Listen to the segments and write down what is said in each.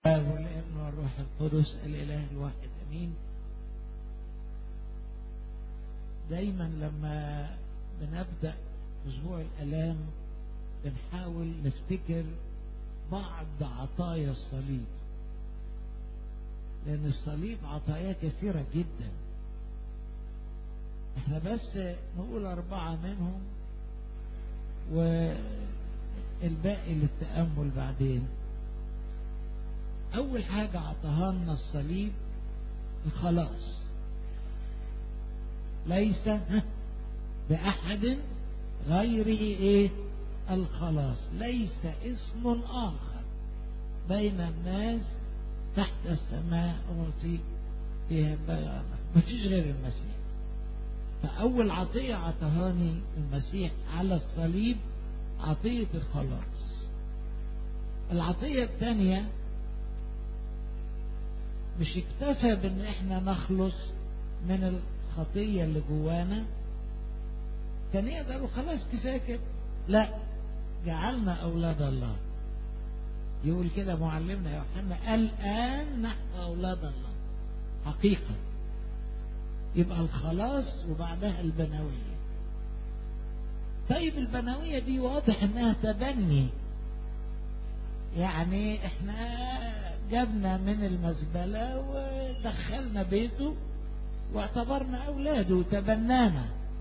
والابن والروح القدس الإله الواحد أمين دايما لما بنبدأ أسبوع الآلام بنحاول نفتكر بعض عطايا الصليب لأن الصليب عطايا كثيرة جدا احنا بس نقول أربعة منهم والباقي للتأمل بعدين أول حاجة عطاها لنا الصليب الخلاص ليس بأحد غيره إيه الخلاص ليس اسم آخر بين الناس تحت السماء أعطي فيها مفيش غير المسيح فأول عطية عطهاني المسيح على الصليب عطية الخلاص العطية الثانية مش اكتفى بان احنا نخلص من الخطية اللي جوانا كان يقدروا خلاص كفاية كده لا جعلنا أولاد الله يقول كده معلمنا يوحنا الآن نحن أولاد الله حقيقة يبقى الخلاص وبعدها البنوية طيب البنوية دي واضح انها تبني يعني احنا جبنا من المزبلة ودخلنا بيته واعتبرنا أولاده وتبنانا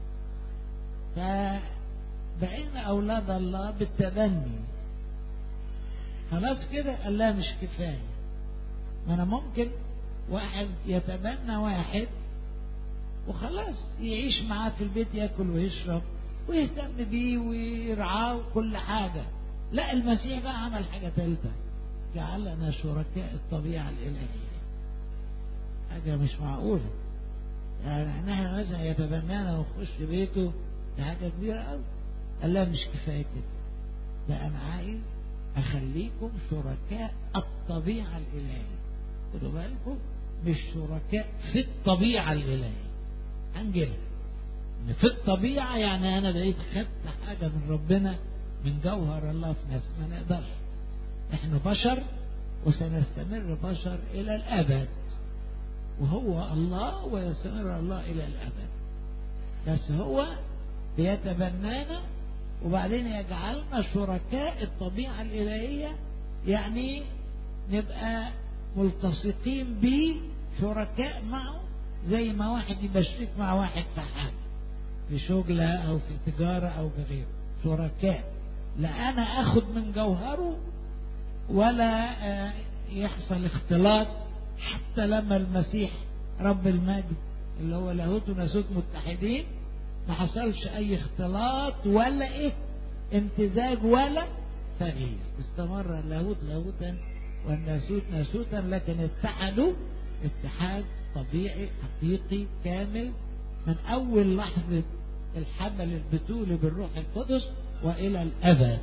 فبقينا أولاد الله بالتبني خلاص كده قال لا مش كفاية ما أنا ممكن واحد يتبنى واحد وخلاص يعيش معاه في البيت ياكل ويشرب ويهتم بيه ويرعاه وكل حاجة لا المسيح بقى عمل حاجة ثالثة جعلنا شركاء الطبيعة الإلهية حاجة مش معقولة يعني احنا مثلا يتبنانا ونخش بيته دي حاجة كبيرة قوي قال لا مش كفاية كده ده أنا عايز أخليكم شركاء الطبيعة الإلهية خدوا بالكم مش شركاء في الطبيعة الإلهية هنجيلها في الطبيعة يعني أنا بقيت خدت حاجة من ربنا من جوهر الله في نفسي ما نقدرش احنا بشر وسنستمر بشر إلى الأبد وهو الله ويستمر الله إلى الأبد بس هو بيتبنانا وبعدين يجعلنا شركاء الطبيعة الإلهية يعني نبقى ملتصقين به شركاء معه زي ما واحد يبقى شريك مع واحد في حاجة في شغلة أو في تجارة أو في غيره شركاء لا أنا أخد من جوهره ولا يحصل اختلاط حتى لما المسيح رب المجد اللي هو لاهوت وناسوت متحدين ما حصلش اي اختلاط ولا ايه امتزاج ولا تغيير استمر اللاهوت لاهوتا والناسوت ناسوتا لكن اتحدوا اتحاد طبيعي حقيقي كامل من اول لحظة الحمل البتولي بالروح القدس والى الابد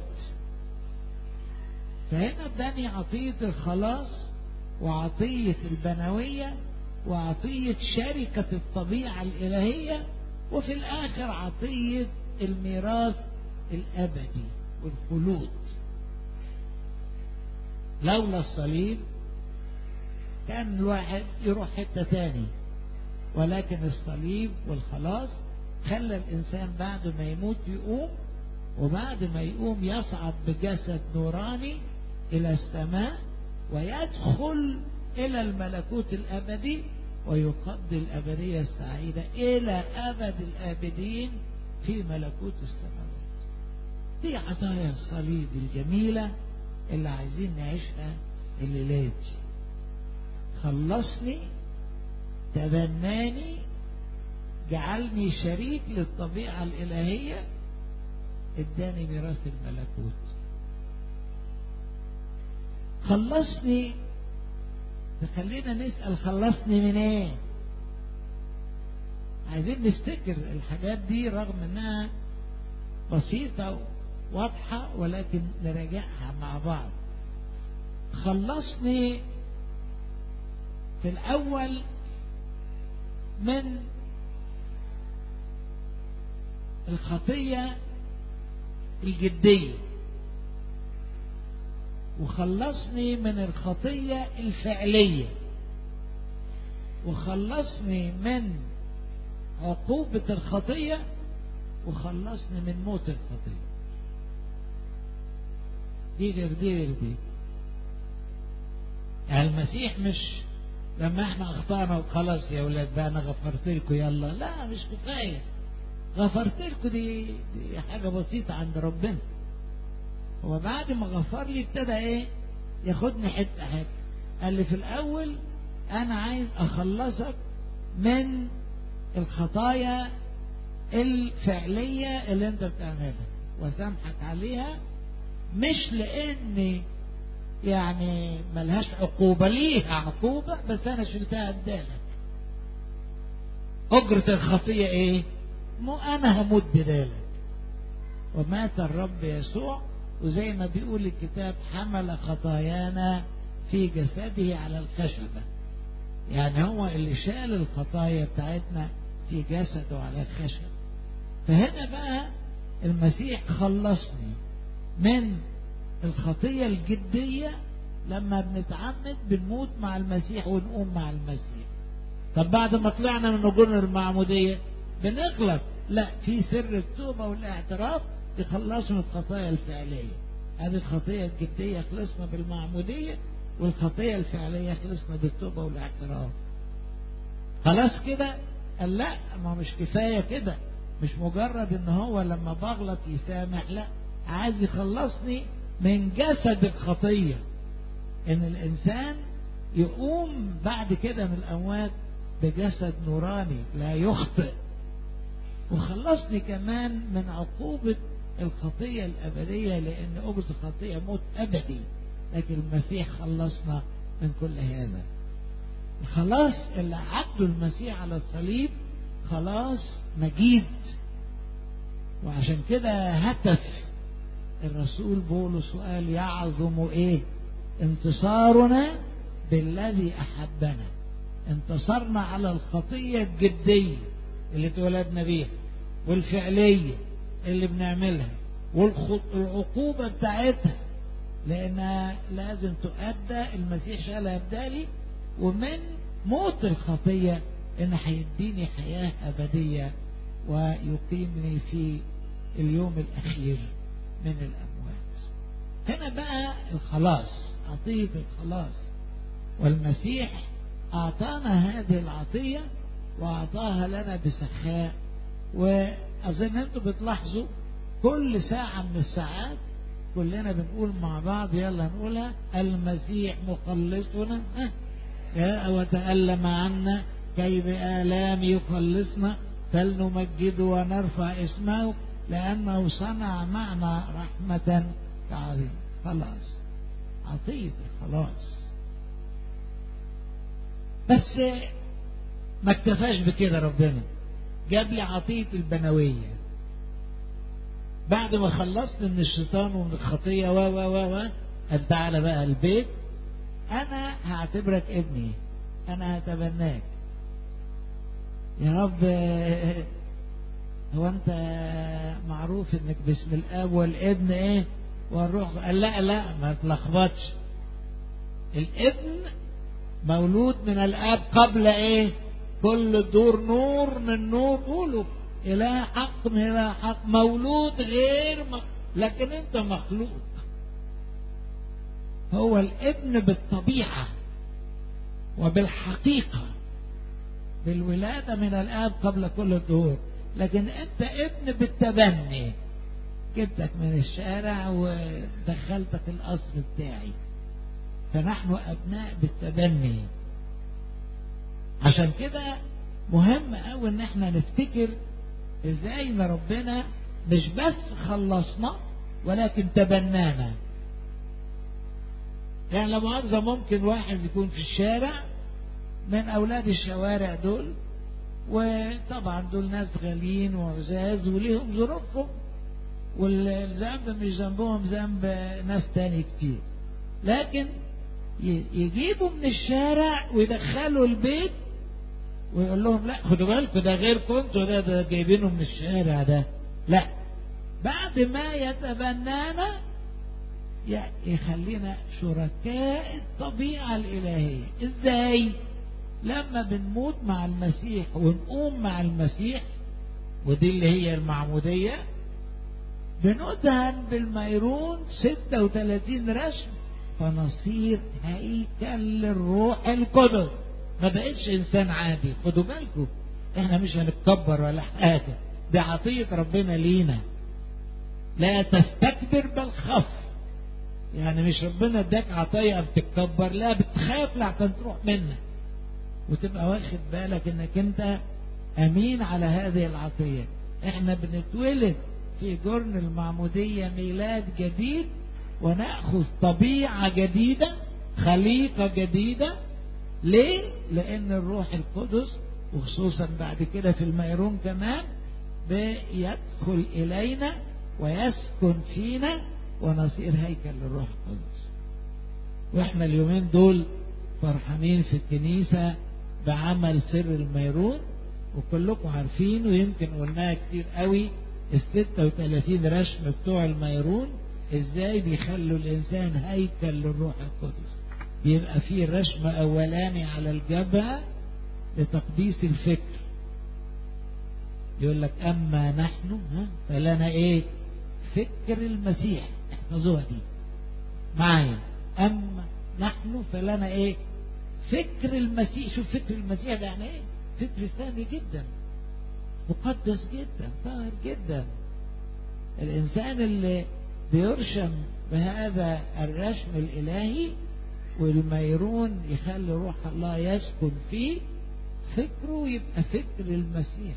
فهنا اداني عطية الخلاص وعطية البنوية وعطية شركة الطبيعة الإلهية وفي الآخر عطية الميراث الأبدي والخلود لولا الصليب كان الواحد يروح حتة تاني ولكن الصليب والخلاص خلى الإنسان بعد ما يموت يقوم وبعد ما يقوم يصعد بجسد نوراني إلى السماء ويدخل إلى الملكوت الأبدي ويقضي الأبدية السعيدة إلى أبد الآبدين في ملكوت السماوات دي عطايا الصليب الجميلة اللي عايزين نعيشها الليلة دي خلصني تبناني جعلني شريك للطبيعة الإلهية اداني ميراث الملكوت خلصني فخلينا نسأل خلصني من ايه عايزين نفتكر الحاجات دي رغم انها بسيطة واضحة ولكن نراجعها مع بعض خلصني في الأول من الخطية الجدية وخلصني من الخطية الفعلية وخلصني من عقوبة الخطية وخلصني من موت الخطية دي غير دي غير دي يعني المسيح مش لما احنا اخطأنا وخلاص يا ولاد بقى انا غفرت لكم يلا لا مش كفاية غفرت لكم دي, دي حاجة بسيطة عند ربنا هو بعد ما غفر لي ابتدى ايه ياخدني حتة حتة قال لي في الاول انا عايز اخلصك من الخطايا الفعلية اللي انت بتعملها وسامحك عليها مش لاني يعني ملهاش عقوبة ليها عقوبة بس انا شلتها ادالك اجرة الخطية ايه مو انا هموت بدالك ومات الرب يسوع وزي ما بيقول الكتاب حمل خطايانا في جسده على الخشبة يعني هو اللي شال الخطايا بتاعتنا في جسده على الخشب فهنا بقى المسيح خلصني من الخطية الجدية لما بنتعمد بنموت مع المسيح ونقوم مع المسيح طب بعد ما طلعنا من نجون المعمودية بنغلط لا في سر التوبة والاعتراف يخلصوا من الخطايا الفعلية هذه الخطية الجدية خلصنا بالمعمودية والخطية الفعلية خلصنا بالتوبة والاعتراف خلاص كده قال لا ما مش كفاية كده مش مجرد ان هو لما بغلط يسامح لا عايز يخلصني من جسد الخطية ان الانسان يقوم بعد كده من الاموات بجسد نوراني لا يخطئ وخلصني كمان من عقوبة الخطية الأبدية لأن أجرة الخطية موت أبدي لكن المسيح خلصنا من كل هذا الخلاص اللي عبده المسيح على الصليب خلاص مجيد وعشان كده هتف الرسول بولس وقال يعظم ايه انتصارنا بالذي احبنا انتصرنا على الخطيه الجديه اللي اتولدنا بيها والفعليه اللي بنعملها والعقوبه بتاعتها لانها لازم تؤدى المسيح شالها بدالي ومن موت الخطيه ان هيديني حياه ابديه ويقيمني في اليوم الاخير من الاموات هنا بقى الخلاص عطيه الخلاص والمسيح اعطانا هذه العطيه واعطاها لنا بسخاء واظن انتم بتلاحظوا كل ساعه من الساعات كلنا بنقول مع بعض يلا نقولها المسيح مخلصنا جاء وتألم عنا كي بآلام يخلصنا فلنمجده ونرفع اسمه لأنه صنع معنا رحمة كعظيم خلاص عطية الخلاص بس ما اكتفاش بكده ربنا جاب لي عطية البنوية بعد ما خلصت من الشيطان ومن الخطية و و و و قال تعالى بقى البيت أنا هعتبرك ابني أنا هتبناك يا رب هو أنت معروف إنك باسم الآب والابن إيه والروح قال لا لا ما تلخبطش الابن مولود من الآب قبل إيه كل دور نور من نور قولوا إله حق من إله حق مولود غير م... لكن أنت مخلوق هو الابن بالطبيعة وبالحقيقة بالولادة من الآب قبل كل الدهور لكن أنت ابن بالتبني جبتك من الشارع ودخلتك القصر بتاعي فنحن أبناء بالتبني عشان كده مهم قوي ان احنا نفتكر ازاي ان ربنا مش بس خلصنا ولكن تبنانا يعني لا مؤاخذة ممكن واحد يكون في الشارع من أولاد الشوارع دول وطبعا دول ناس غاليين وعزاز وليهم ظروفهم والذنب مش ذنبهم ذنب ناس تاني كتير لكن يجيبوا من الشارع ويدخلوا البيت ويقول لهم لا خدوا بالكم ده غير كنتوا ده, ده جايبينه من الشارع ده لا بعد ما يتبنانا يخلينا شركاء الطبيعة الإلهية إزاي لما بنموت مع المسيح ونقوم مع المسيح ودي اللي هي المعمودية بندهن بالميرون 36 رسم فنصير هيكل للروح القدس ما بقتش انسان عادي خدوا بالكم احنا مش هنتكبر ولا حاجه دي عطيه ربنا لينا لا تستكبر بل خف يعني مش ربنا اداك عطيه بتتكبر لا بتخاف لحسن تروح منك وتبقى واخد بالك انك انت امين على هذه العطيه احنا بنتولد في جرن المعموديه ميلاد جديد وناخذ طبيعه جديده خليقه جديده ليه لان الروح القدس وخصوصا بعد كده في الميرون كمان بيدخل الينا ويسكن فينا ونصير هيكل للروح القدس واحنا اليومين دول فرحانين في الكنيسه بعمل سر الميرون وكلكم عارفين ويمكن قلناها كتير قوي ال 36 رسم بتوع الميرون ازاي بيخلوا الانسان هيكل للروح القدس بيبقى فيه رسم اولاني على الجبهه لتقديس الفكر يقول لك اما نحن ها فلنا ايه فكر المسيح احفظوها دي معايا اما نحن فلنا ايه فكر المسيح شوف فكر المسيح ده يعني ايه فكر ثاني جدا مقدس جدا طاهر جدا الانسان اللي بيرشم بهذا الرشم الالهي والميرون يخلي روح الله يسكن فيه فكره يبقى فكر المسيح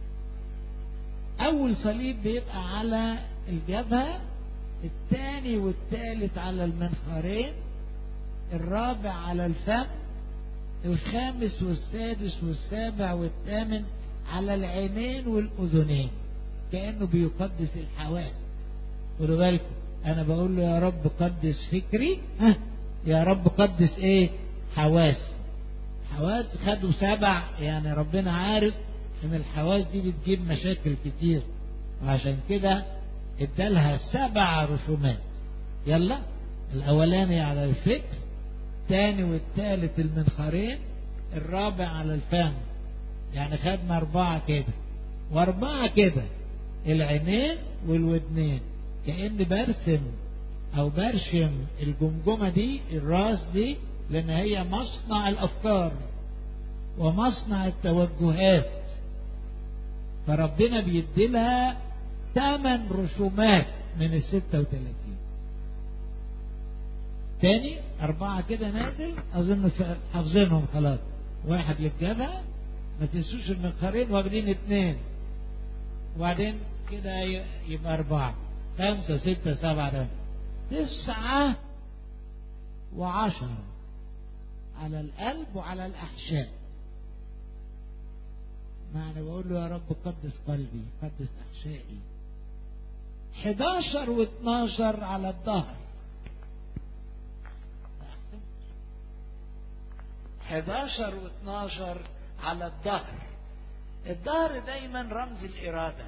اول صليب بيبقى على الجبهه الثاني والثالث على المنخارين الرابع على الفم الخامس والسادس والسابع والثامن على العينين والاذنين كانه بيقدس الحواس خدوا بالكم انا بقول له يا رب قدس فكري ها يا رب قدس ايه حواس حواس خدوا سبع يعني ربنا عارف ان الحواس دي بتجيب مشاكل كتير وعشان كده ادالها سبع رسومات يلا الاولاني على الفكر الثاني والثالث المنخرين الرابع على الفم يعني خدنا اربعه كده واربعه كده العينين والودنين كأن برسم او برشم الجمجمة دي الراس دي لان هي مصنع الافكار ومصنع التوجهات فربنا بيديلها ثمان رسومات من الستة وثلاثين تاني أربعة كده نازل أظن حافظينهم خلاص واحد للجبهة ما تنسوش المنخرين واخدين اتنين وبعدين كده يبقى أربعة خمسة ستة سبعة ده تسعة وعشرة على القلب وعلى الأحشاء معنى بقول له يا رب قدس قلبي قدس أحشائي 11 و12 على الظهر 11 و12 على الظهر الظهر دايما رمز الإرادة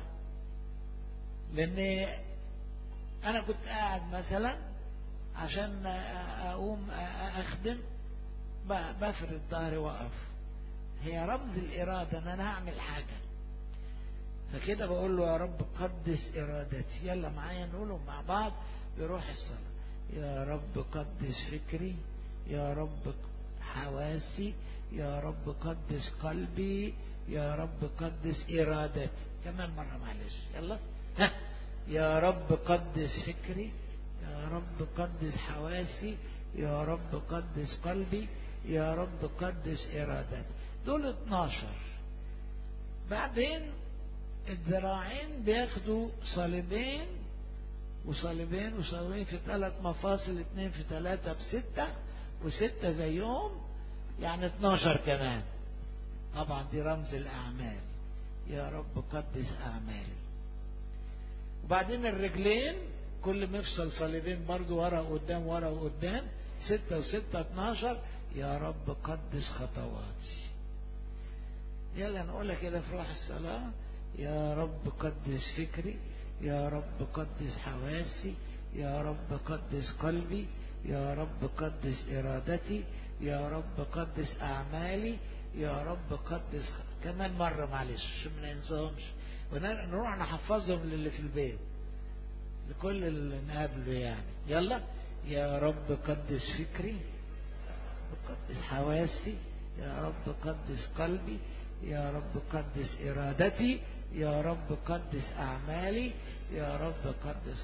لأن أنا كنت قاعد مثلا عشان أقوم أخدم بفرد ظهري وأقف هي رمز الإرادة إن أنا هعمل حاجة فكده بقول له يا رب قدس إرادتي يلا معايا نقوله مع بعض بروح الصلاة يا رب قدس فكري يا رب حواسي يا رب قدس قلبي يا رب قدس إرادتي كمان مرة معلش يلا ها يا رب قدس فكري يا رب قدس حواسي يا رب قدس قلبي يا رب قدس إرادتي دول 12 بعدين الذراعين بياخدوا صليبين وصليبين وصليبين في ثلاث مفاصل اتنين في ثلاثة بستة وستة زيهم يعني 12 كمان طبعا دي رمز الأعمال يا رب قدس أعمالي وبعدين الرجلين كل مفصل صليبين برضو ورا وقدام ورا وقدام ستة وستة اتناشر يا رب قدس خطواتي يلا نقولها كده في روح الصلاة يا رب قدس فكري يا رب قدس حواسي يا رب قدس قلبي يا رب قدس إرادتي يا رب قدس أعمالي يا رب قدس كمان مرة معلش عشان ما ننساهمش ونروح نحفظهم للي في البيت لكل اللي نقابله يعني يلا يا رب قدس فكري قدس حواسي يا رب قدس قلبي يا رب قدس إرادتي يا رب قدس أعمالي يا رب قدس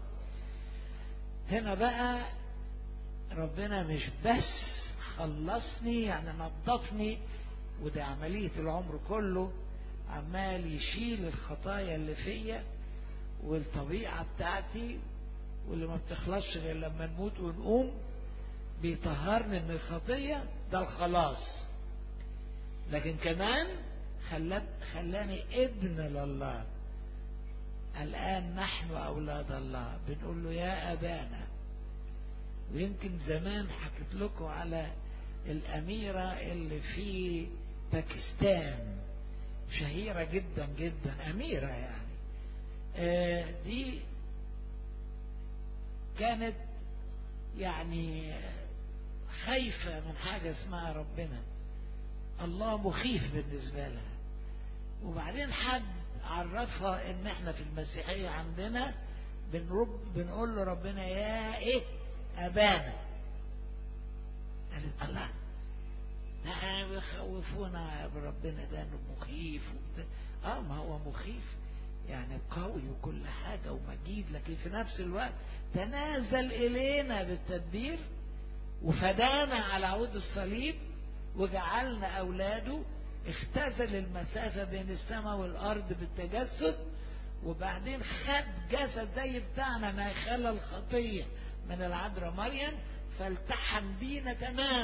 هنا بقى ربنا مش بس خلصني يعني نظفني وده عملية العمر كله عمال يشيل الخطايا اللي فيا والطبيعة بتاعتي واللي ما بتخلصش غير لما نموت ونقوم بيطهرني من الخطية ده الخلاص لكن كمان خلاني ابن لله الآن نحن أولاد الله بنقول له يا أبانا ويمكن زمان حكيت لكم على الأميرة اللي في باكستان شهيرة جدا جدا أميرة يعني آه دي كانت يعني خايفة من حاجة اسمها ربنا الله مخيف بالنسبة لها وبعدين حد عرفها ان احنا في المسيحية عندنا بنرب بنقول له ربنا يا ايه ابانا قالت الله ده بيخوفونا بربنا ده انه مخيف وبتاع اه ما هو مخيف يعني قوي وكل حاجة ومجيد لكن في نفس الوقت تنازل إلينا بالتدبير وفدانا على عود الصليب وجعلنا أولاده اختزل المسافة بين السماء والأرض بالتجسد وبعدين خد جسد زي بتاعنا ما خلى الخطية من العذراء مريم فالتحم بينا تمام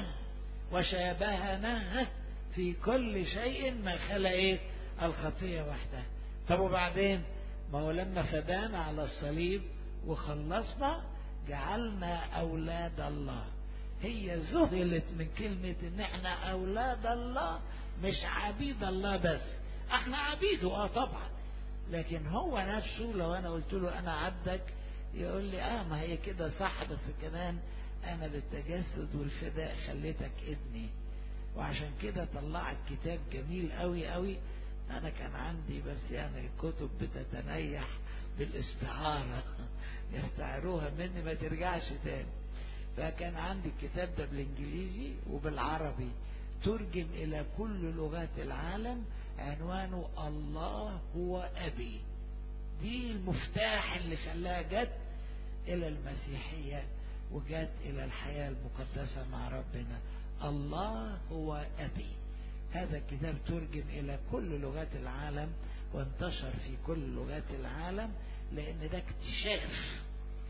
وشابهنا في كل شيء ما خلى ايه الخطية وحدها طب وبعدين ما هو لما فدانا على الصليب وخلصنا جعلنا أولاد الله هي ذهلت من كلمة ان احنا أولاد الله مش عبيد الله بس احنا عبيده اه طبعا لكن هو نفسه لو انا قلت له انا عبدك يقول لي اه ما هي كده صح بس كمان انا بالتجسد والفداء خليتك ابني وعشان كده طلعت كتاب جميل قوي قوي انا كان عندي بس يعني الكتب بتتنيح بالاستعارة يستعيروها مني ما ترجعش تاني فكان عندي الكتاب ده بالانجليزي وبالعربي ترجم الى كل لغات العالم عنوانه الله هو ابي دي المفتاح اللي خلاها جت الى المسيحية وجت الى الحياة المقدسة مع ربنا الله هو ابي هذا الكتاب ترجم إلى كل لغات العالم وانتشر في كل لغات العالم لأن ده اكتشاف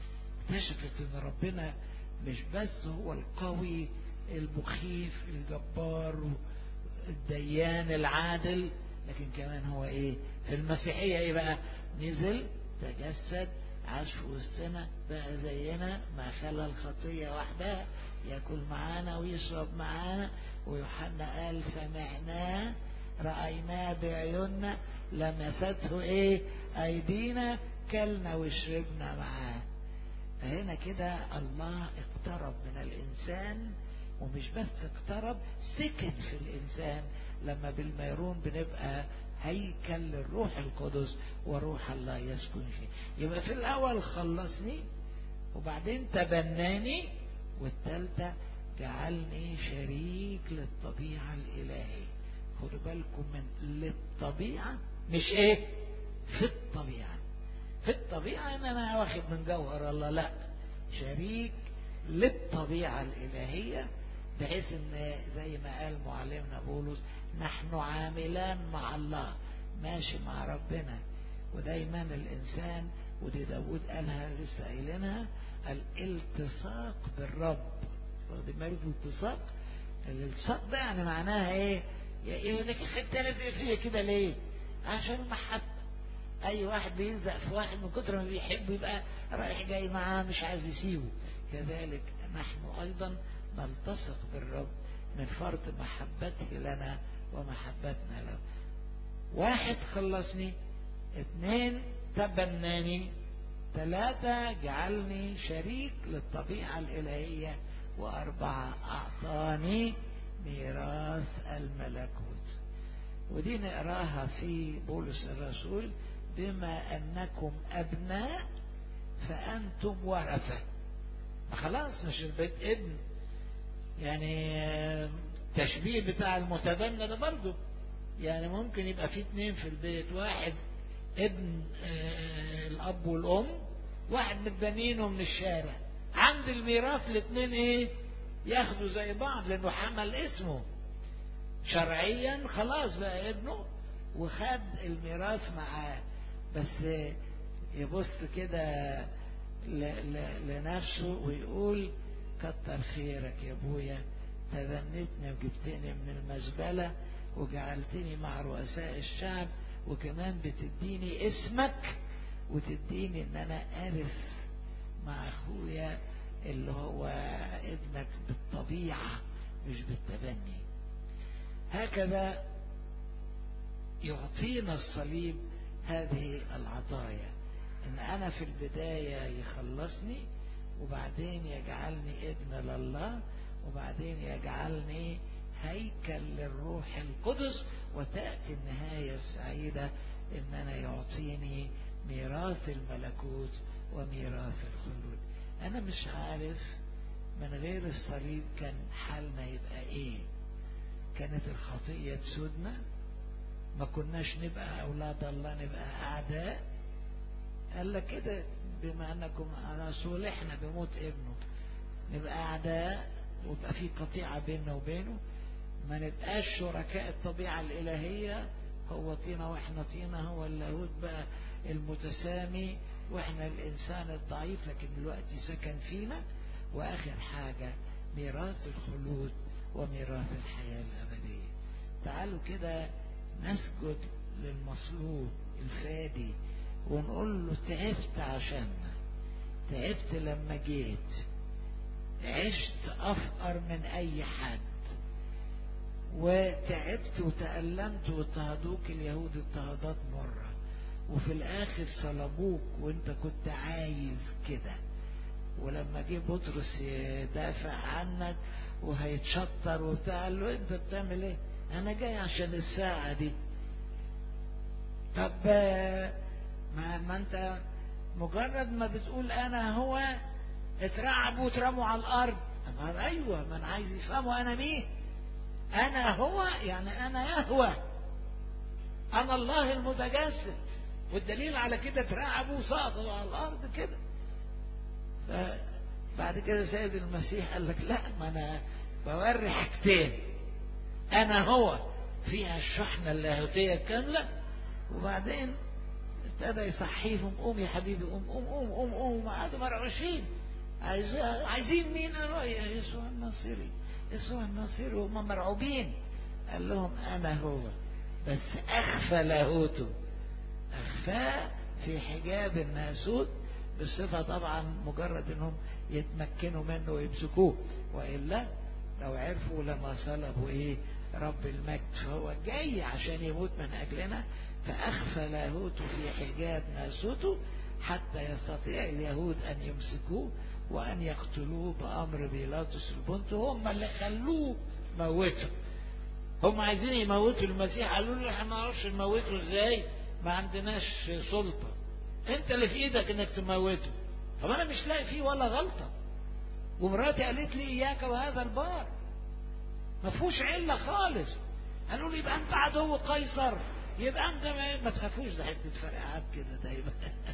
اكتشفت أن ربنا مش بس هو القوي المخيف الجبار الديان العادل لكن كمان هو ايه في المسيحية ايه بقى نزل تجسد عاش في وسطنا بقى زينا ما خلى الخطية وحدها ياكل معانا ويشرب معانا ويوحنا قال سمعناه رأيناه بعيوننا لمسته ايه ايدينا كلنا وشربنا معاه فهنا كده الله اقترب من الانسان ومش بس اقترب سكن في الانسان لما بالميرون بنبقى هيكل للروح القدس وروح الله يسكن فيه يبقى في الاول خلصني وبعدين تبناني والثالثه جعلني شريك للطبيعه الالهيه خدوا بالكم من للطبيعه مش ايه في الطبيعه في الطبيعه ان انا واخد من جوهر الله لا شريك للطبيعه الالهيه بحيث ان زي ما قال معلمنا بولس نحن عاملان مع الله ماشي مع ربنا ودايما الانسان ودي داود قالها لسه قايلينها الالتصاق بالرب واخدين بالكم الالتصاق الالتصاق ده يعني معناها ايه؟ يقول لك انت لازق فيا كده ليه؟ عشان المحبه اي واحد بيلزق في واحد من كتر ما بيحبه يبقى رايح جاي معاه مش عايز يسيبه كذلك نحن ايضا نلتصق بالرب من فرط محبته لنا ومحبتنا له واحد خلصني اثنين تبناني ثلاثة جعلني شريك للطبيعة الإلهية وأربعة أعطاني ميراث الملكوت ودي نقراها في بولس الرسول بما أنكم أبناء فأنتم ورثة خلاص مش البيت ابن يعني التشبيه بتاع المتبنى ده برضه يعني ممكن يبقى في اتنين في البيت واحد ابن الاب والام واحد متبنينه من الشارع عند الميراث الاتنين ايه ياخدوا زي بعض لانه حمل اسمه شرعيا خلاص بقى ابنه وخد الميراث معاه بس يبص كده لنفسه ويقول كتر خيرك يا ابويا تبنتني وجبتني من المزبلة وجعلتني مع رؤساء الشعب وكمان بتديني اسمك وتديني ان انا ارث مع اخويا اللي هو ابنك بالطبيعة مش بالتبني هكذا يعطينا الصليب هذه العطايا ان انا في البداية يخلصني وبعدين يجعلني ابن لله وبعدين يجعلني هيكل للروح القدس وتأتي النهاية السعيدة ان انا يعطيني ميراث الملكوت وميراث الخلود انا مش عارف من غير الصليب كان حالنا يبقى ايه كانت الخطية تسودنا ما كناش نبقى اولاد الله نبقى اعداء قال لك كده بما انكم على صلحنا بموت ابنه نبقى اعداء ويبقى في قطيعة بيننا وبينه ما نبقاش شركاء الطبيعة الإلهية هو طينة واحنا طينة هو اللاهوت بقى المتسامي واحنا الإنسان الضعيف لكن دلوقتي سكن فينا وآخر حاجة ميراث الخلود وميراث الحياة الأبدية تعالوا كده نسجد للمصلوب الفادي ونقول له تعبت عشاننا تعبت لما جيت عشت أفقر من أي حد وتعبت وتألمت واضطهدوك اليهود اضطهادات مرة وفي الآخر صلبوك وانت كنت عايز كده ولما جه بطرس يدافع عنك وهيتشطر وبتاع قال له انت بتعمل ايه؟ انا جاي عشان الساعة دي طب ما, ما انت مجرد ما بتقول انا هو اترعبوا واترموا على الارض طب ايوه ما انا عايز يفهموا انا مين انا هو يعني انا يهوى انا الله المتجسد والدليل على كده اترعبوا وسقطوا على الارض كده بعد كده سيد المسيح قال لك لا ما انا بوري حاجتين انا هو فيها الشحنه اللاهوتيه الكامله وبعدين ابتدى يصحيهم قوم يا حبيبي قوم قوم قوم قوم قوم قعدوا مرعوشين عايز عايزين مين قالوا يا يسوع الناصري يسوع الناصري وهم مرعوبين قال لهم انا هو بس اخفى لاهوته اخفاه في حجاب الناسوت بصفة طبعا مجرد انهم يتمكنوا منه ويمسكوه والا لو عرفوا لما صلبوا ايه رب المجد فهو جاي عشان يموت من اجلنا فأخفى لاهوته في حجاب ناسوته حتى يستطيع اليهود أن يمسكوه وأن يقتلوه بأمر بيلاطس البنت هم اللي خلوه موته هم عايزين يموتوا المسيح قالوا له احنا ما نعرفش نموته ازاي ما عندناش سلطة انت اللي في ايدك انك تموته طب انا مش لاقي فيه ولا غلطة ومراتي قالت لي اياك وهذا البار ما فيهوش علة خالص قالوا لي يبقى انت عدو قيصر يبقى انت ما, ما تخافوش ده حته فرقعات كده دايما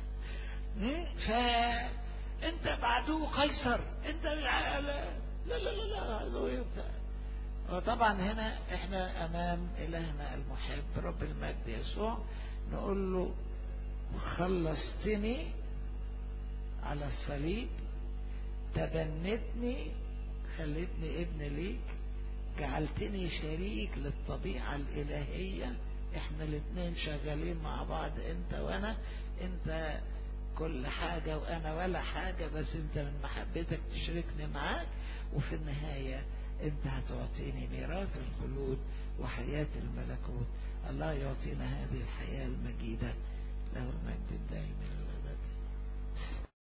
فانت بعدو قيصر انت لا لا لا لا, لا, لا وطبعا هنا احنا امام الهنا المحب رب المجد يسوع نقول له خلصتني على الصليب تبنتني خلتني ابن ليك جعلتني شريك للطبيعة الإلهية احنا الاثنين شغالين مع بعض انت وانا انت كل حاجة وانا ولا حاجة بس انت من محبتك تشركني معاك وفي النهاية انت هتعطيني ميراث الخلود وحياة الملكوت الله يعطينا هذه الحياة المجيدة له المجد الدائم